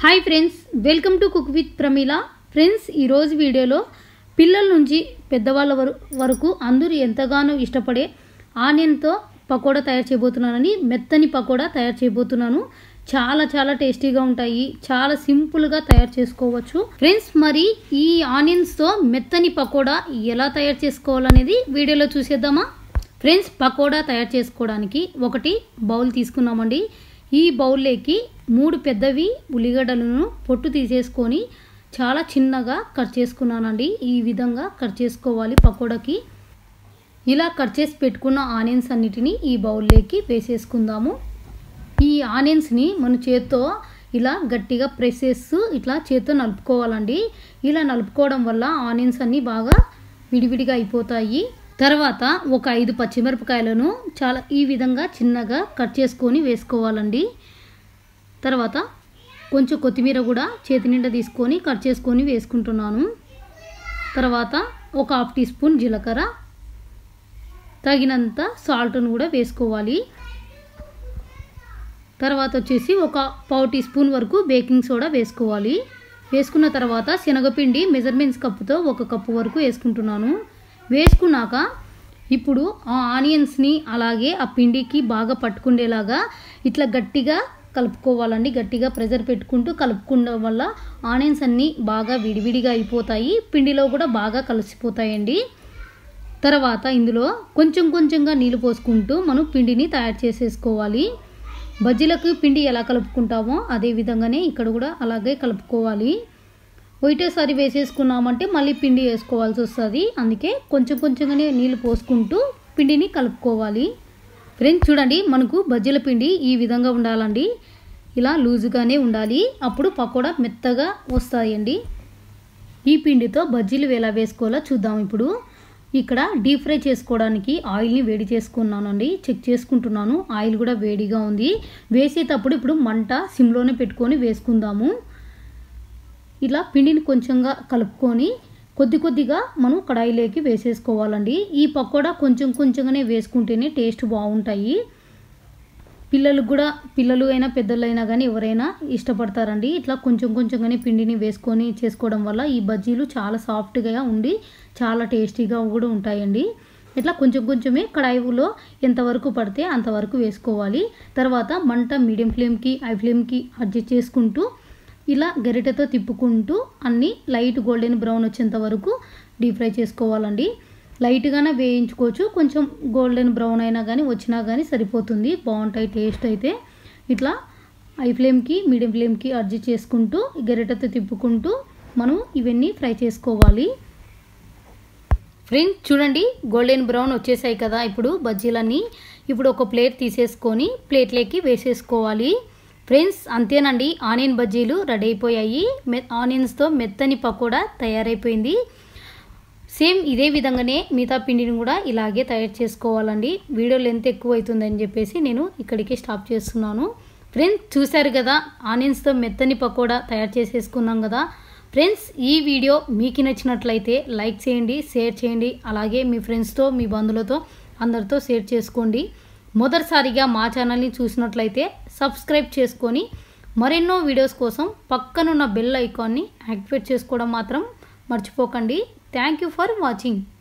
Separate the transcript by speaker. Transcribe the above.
Speaker 1: hi friends welcome to cook with Pramila friends ఈరోజు వీడియోలో పిల్లల నుంచి పెద్దవాళ్ళ వర- వరకు అందరూ ఎంతగానో ఇష్టపడే ఆనియన్తో పకోడా తయారు చేయబోతున్నానని మెత్తని పకోడా తయారు చేయబోతున్నాను చాలా చాలా టేస్టీగా ఉంటాయి చాలా సింపుల్గా తయారు చేసుకోవచ్చు ఫ్రెండ్స్ మరి ఈ ఆనియన్స్తో మెత్తని పకోడా ఎలా తయారు చేసుకోవాలనేది వీడియోలో చూసేద్దామా ఫ్రెండ్స్ పకోడా తయారు చేసుకోవడానికి ఒకటి బౌల్ తీసుకున్నామండి ఈ బౌల్లోకి మూడు పెద్దవి ఉల్లిగడ్డలను పొట్టు తీసేసుకొని చాలా చిన్నగా కట్ చేసుకున్నానండి ఈ విధంగా కట్ చేసుకోవాలి పకోడాకి ఇలా కట్ చేసి పెట్టుకున్న ఆనియన్స్ అన్నిటిని ఈ బౌల్లోకి వేసేసుకుందాము ఈ ఆనియన్స్ని మన చేత్తో ఇలా గట్టిగా ప్రెస్ చేస్తూ ఇట్లా చేత్తో నలుపుకోవాలండి ఇలా నలుపుకోవడం వల్ల ఆనియన్స్ అన్నీ బాగా విడివిడిగా అయిపోతాయి తర్వాత ఒక ఐదు పచ్చిమిరపకాయలను చాలా ఈ విధంగా చిన్నగా కట్ చేసుకొని వేసుకోవాలండి తర్వాత కొంచెం కొత్తిమీర కూడా చేతి నిండా తీసుకొని కట్ చేసుకొని వేసుకుంటున్నాను తర్వాత ఒక హాఫ్ టీ స్పూన్ జీలకర్ర తగినంత సాల్ట్ను కూడా వేసుకోవాలి తర్వాత వచ్చేసి ఒక పావు టీ స్పూన్ వరకు బేకింగ్ సోడా వేసుకోవాలి వేసుకున్న తర్వాత శనగపిండి మెజర్మెంట్స్ కప్పుతో ఒక కప్పు వరకు వేసుకుంటున్నాను వేసుకున్నాక ఇప్పుడు ఆ ఆనియన్స్ని అలాగే ఆ పిండికి బాగా పట్టుకునేలాగా ఇట్లా గట్టిగా కలుపుకోవాలండి గట్టిగా ప్రెజర్ పెట్టుకుంటూ కలుపుకోవడం వల్ల ఆనియన్స్ అన్నీ బాగా విడివిడిగా అయిపోతాయి పిండిలో కూడా బాగా కలిసిపోతాయండి తర్వాత ఇందులో కొంచెం కొంచెంగా నీళ్ళు పోసుకుంటూ మనం పిండిని తయారు చేసేసుకోవాలి బజ్జీలకు పిండి ఎలా కలుపుకుంటామో అదే విధంగానే ఇక్కడ కూడా అలాగే కలుపుకోవాలి ఒకటేసారి వేసేసుకున్నామంటే మళ్ళీ పిండి వేసుకోవాల్సి వస్తుంది అందుకే కొంచెం కొంచెంగానే నీళ్ళు పోసుకుంటూ పిండిని కలుపుకోవాలి ఫ్రెండ్స్ చూడండి మనకు బజ్జీల పిండి ఈ విధంగా ఉండాలండి ఇలా లూజుగానే ఉండాలి అప్పుడు పకోడా మెత్తగా వస్తాయండి ఈ పిండితో బజ్జీలు ఎలా వేసుకోవాలో చూద్దాం ఇప్పుడు ఇక్కడ డీప్ ఫ్రై చేసుకోవడానికి ఆయిల్ని వేడి చేసుకున్నానండి చెక్ చేసుకుంటున్నాను ఆయిల్ కూడా వేడిగా ఉంది వేసేటప్పుడు ఇప్పుడు మంట సిమ్లోనే పెట్టుకొని వేసుకుందాము ఇలా పిండిని కొంచెంగా కలుపుకొని కొద్ది కొద్దిగా మనం కడాయిలోకి వేసేసుకోవాలండి ఈ పకోడా కొంచెం కొంచెంగానే వేసుకుంటేనే టేస్ట్ బాగుంటాయి పిల్లలకు కూడా పిల్లలు అయినా పెద్దలు అయినా కానీ ఎవరైనా ఇష్టపడతారండి ఇట్లా కొంచెం కొంచెంగానే పిండిని వేసుకొని చేసుకోవడం వల్ల ఈ బజ్జీలు చాలా సాఫ్ట్గా ఉండి చాలా టేస్టీగా కూడా ఉంటాయండి ఇట్లా కొంచెం కొంచెమే కడాయిలో ఎంతవరకు పడితే అంతవరకు వేసుకోవాలి తర్వాత మంట మీడియం ఫ్లేమ్కి హై ఫ్లేమ్కి అడ్జస్ట్ చేసుకుంటూ ఇలా గరిటెతో తిప్పుకుంటూ అన్నీ లైట్ గోల్డెన్ బ్రౌన్ వచ్చేంత వరకు డీప్ ఫ్రై చేసుకోవాలండి లైట్గానే వేయించుకోవచ్చు కొంచెం గోల్డెన్ బ్రౌన్ అయినా కానీ వచ్చినా కానీ సరిపోతుంది బాగుంటాయి టేస్ట్ అయితే ఇట్లా హై ఫ్లేమ్కి మీడియం ఫ్లేమ్కి అడ్జస్ట్ చేసుకుంటూ గరిటెతో తిప్పుకుంటూ మనం ఇవన్నీ ఫ్రై చేసుకోవాలి ఫ్రెండ్స్ చూడండి గోల్డెన్ బ్రౌన్ వచ్చేసాయి కదా ఇప్పుడు బజ్జీలన్నీ ఇప్పుడు ఒక ప్లేట్ తీసేసుకొని ప్లేట్లోకి వేసేసుకోవాలి ఫ్రెండ్స్ అంతేనండి ఆనియన్ బజ్జీలు రెడీ అయిపోయాయి మె ఆనియన్స్తో మెత్తని పకోడా తయారైపోయింది సేమ్ ఇదే విధంగానే మిగతా పిండిని కూడా ఇలాగే తయారు చేసుకోవాలండి వీడియో లెంత్ ఎక్కువ అవుతుందని చెప్పేసి నేను ఇక్కడికి స్టాప్ చేస్తున్నాను ఫ్రెండ్స్ చూశారు కదా ఆనియన్స్తో మెత్తని పకోడా తయారు చేసేసుకున్నాం కదా ఫ్రెండ్స్ ఈ వీడియో మీకు నచ్చినట్లయితే లైక్ చేయండి షేర్ చేయండి అలాగే మీ ఫ్రెండ్స్తో మీ బంధువులతో అందరితో షేర్ చేసుకోండి మొదటిసారిగా మా ఛానల్ని చూసినట్లయితే సబ్స్క్రైబ్ చేసుకొని మరెన్నో వీడియోస్ కోసం పక్కనున్న బెల్ ఐకాన్ని యాక్టివేట్ చేసుకోవడం మాత్రం మర్చిపోకండి థ్యాంక్ యూ ఫర్ వాచింగ్